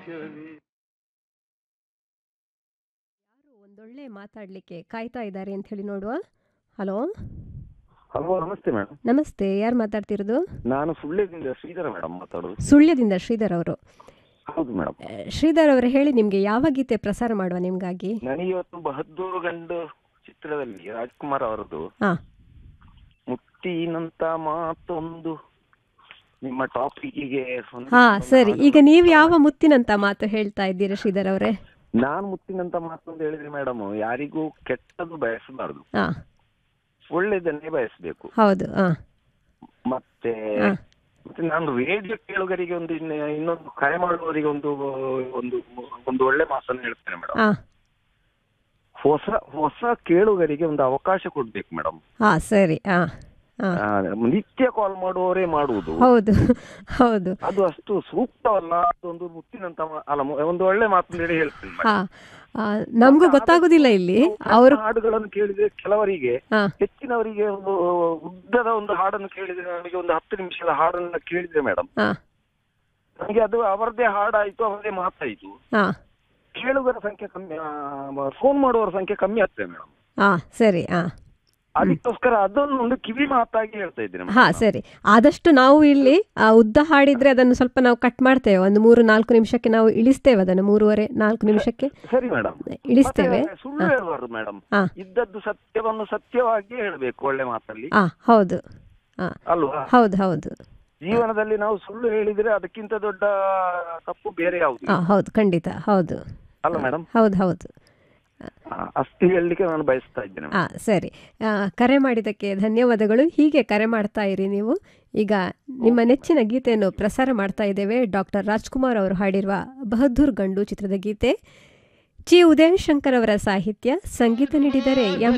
ಒಂದೊಳ್ಳೆ ಮಾತಾಡಲಿಕ್ಕೆ ಕಾಯ್ತಾ ಇದ್ದಾರೆ ಅಂತ ಹೇಳಿ ನೋಡುವ ಹಲೋ ಹಲೋ ನಮಸ್ತೆ ಮೇಡಮ್ ನಮಸ್ತೆ ಯಾರು ಮಾತಾಡ್ತಿರೋದು ನಾನು ಸುಳ್ಯದಿಂದ ಶ್ರೀಧರ ಮೇಡಮ್ ಮಾತಾಡೋದು ಸುಳ್ಯದಿಂದ ಶ್ರೀಧರ್ ಅವರು ಹೌದು ಮೇಡಮ್ ಆ, ಶ್ರೀಧರ್ ಅವರು ಹೇಳಿ ನಿಮಗೆ ಯಾವ ಗೀತೆ ಪ್ರಸಾರ ಮಾಡುವ ನಿಮಗಾಗಿ ನನಗೆ ಇವತ್ತು ಬಹದ್ದೂರು ಗಂಡು ಚಿತ್ರದಲ್ಲಿ ರಾಜ್ಕುಮಾರ್ ಅವರದ್ದು ಹಾಂ ಮುತ್ತಿನಂತ ಮಾತೊಂದು ನಿಮ್ಮ ಟಾಪಿಕ್ಗೆ ಹಾ ಸರಿ ಈಗ ನೀವು ಯಾವ ಮುತ್ತಿನಂತ ಮಾತು ಹೇಳ್ತಾ ಇದ್ದೀರಾ ಶ್ರೀಧರ್ ಅವರೇ ನಾನು ಮುತ್ತಿನಂತ ಮಾತು ಅಂತ ಹೇಳಿದ್ರೆ ಮೇಡಮ್ ಯಾರಿಗೂ ಕೆಟ್ಟದ್ದು ಬಯಸಬಾರ್ದು ಹಾ ಒಳ್ಳೇದನ್ನೇ ಬಯಸಬೇಕು ಹೌದು ಹಾ ಮತ್ತೆ ಹಾ. ಮತ್ತೆ ನಾನು ರೇಡಿಯೋ ಕೇಳುಗರಿಗೆ ಒಂದು ಇನ್ನ- ಇನ್ನೊಂದು ಕರೆ ಮಾಡುವವರಿಗೆ ಒಂದು ಒಂದು ಒಂದು ಒಳ್ಳೆ ಮಾತನ್ನು ಹೇಳ್ತೇನೆ ಮೇಡಮ್ ಹಾ ಹೊಸ ಹೊಸ ಕೇಳುಗರಿಗೆ ಒಂದು ಅವಕಾಶ ಕೊಡ್ಬೇಕು ಮೇಡಮ್ ಹಾ ಸರಿ ಹಾ ಹಾ ನಿತ್ಯ ಕಾಲ್ ಮಾಡುವವರೇ ಮಾಡುವುದು ಹೌದು ಹೌದು ಅದು ಅಷ್ಟು ಸೂಕ್ತವಲ್ಲ ಅದೊಂದು ಮುತ್ತಿನಂತ ಮಾ- ಅಲ್ಲ ಮು- ಒಂದು ಒಳ್ಳೆ ಮಾತು ಅಂತ ಹೇಳಿ ಹೇಳ್ತೀನಿ madam. ಹಾ ಆ, ನಮಗೂ ಗೊತ್ತಾಗುದಿಲ್ಲ ಇಲ್ಲಿ ಅವರು ಹಾಡುಗಳನ್ನು ಕೇಳಿದ್ರೆ ಕೆಲವರಿಗೆ ಹಾ ಹೆಚ್ಚಿನವರಿಗೆ ಒಂದು ಉದ್ದದ ಒಂದು ಹಾಡನ್ನು ಕೇಳಿದ್ರೆ ನನಗೆ ಒಂದು ಹತ್ತು ನಿಮಿಷದ ಹಾಡನ್ನು ಕೇಳಿದ್ರೆ ಮೇಡಮ್ ಹಾ ನನಗೆ ಅದು ಅವರದೇ ಹಾಡಾಯ್ತು ಅವರದೇ ಮಾತಾಯ್ತು ಹಾ ಕೇಳುಗರ ಸಂಖ್ಯೆ ಕಮ್ಮಿ ಫೋನ್ ಮಾಡುವವರ ಸಂಖ್ಯೆ ಕಮ್ಮಿ ಆಗ್ತದೆ ಮೇಡಮ್ ಹಾ ಸರಿ ಹಾ ಅದಕ್ಕೋಸ್ಕರ ಅದನ್ನು ಒಂದು ಕಿವಿ ಮಾತಾಗಿ ಹೇಳ್ತಾ ಇದ್ದೇನೆ madam. ಹಾ ಸರಿ ಆದಷ್ಟು ನಾವು ಇಲ್ಲಿ ಆ, ಉದ್ದ ಹಾಡಿದ್ರೆ ಅದನ್ನು ಸ್ವಲ್ಪ ನಾವು ಕಟ್ ಮಾಡ್ತೇವೆ ಒಂದು ಮೂರು ನಾಲ್ಕು ನಿಮಿಷಕ್ಕೆ ನಾವು ಇಳಿಸ್ತೇವೆ ಅದನ್ನು ಮೂರುವರೆ ನಾಲ್ಕು ನಿಮಿಷಕ್ಕೆ ಸರಿ ಮೇಡಮ್ ಇಳಿಸ್ತೇವೆ ಸುಳ್ಳು ಹೇಳಬಾರ್ದು ಮೇಡಮ್ ಹಾ ಇದ್ದದ್ದು ಸತ್ಯವನ್ನು ಸತ್ಯವಾಗಿ ಹೇಳಬೇಕು ಒಳ್ಳೆ ಮಾತಲ್ಲಿ ಹಾ ಹೌದು ಹಾ ಅಲ್ವಾ ಹೌದು ಹೌದು ಜೀವನದಲ್ಲಿ ನಾವು ಸುಳ್ಳು ಹೇಳಿದ್ರೆ ಅದಕ್ಕಿಂತ ದೊಡ್ಡ ತಪ್ಪು ಬೇರೆ ಯಾವುದು ಹಾ ಹೌದು ಖಂಡಿತ ಹೌದು ಅಲ್ಲ ಮೇಡಮ್ ಹೌದು ಹೌದು ಅಷ್ಟು ಹೇಳಲಿಕ್ಕೆ ನಾನು ಬಯಸ್ತಾ ಇದ್ದೇನೆ ಹಾ ಸರಿ ಆ, ಕರೆ ಮಾಡಿದ್ದಕ್ಕೆ ಧನ್ಯವಾದಗಳು ಹೀಗೆ ಕರೆ ಮಾಡ್ತಾ ಇರಿ ನೀವು ಈಗ ನಿಮ್ಮ ನೆಚ್ಚಿನ ಗೀತೆಯನ್ನು ಪ್ರಸಾರ ಮಾಡ್ತಾ ಇದ್ದೇವೆ ಡಾಕ್ಟರ್ ರಾಜ್ಕುಮಾರ್ ಅವರು ಹಾಡಿರುವ ಬಹದ್ದೂರ್ ಗಂಡು ಚಿತ್ರದ ಗೀತೆ ಚಿ ಉದಯಶಂಕರ್ ಅವರ ಸಾಹಿತ್ಯ ಸಂಗೀತ ನೀಡಿದರೆ ಎಂ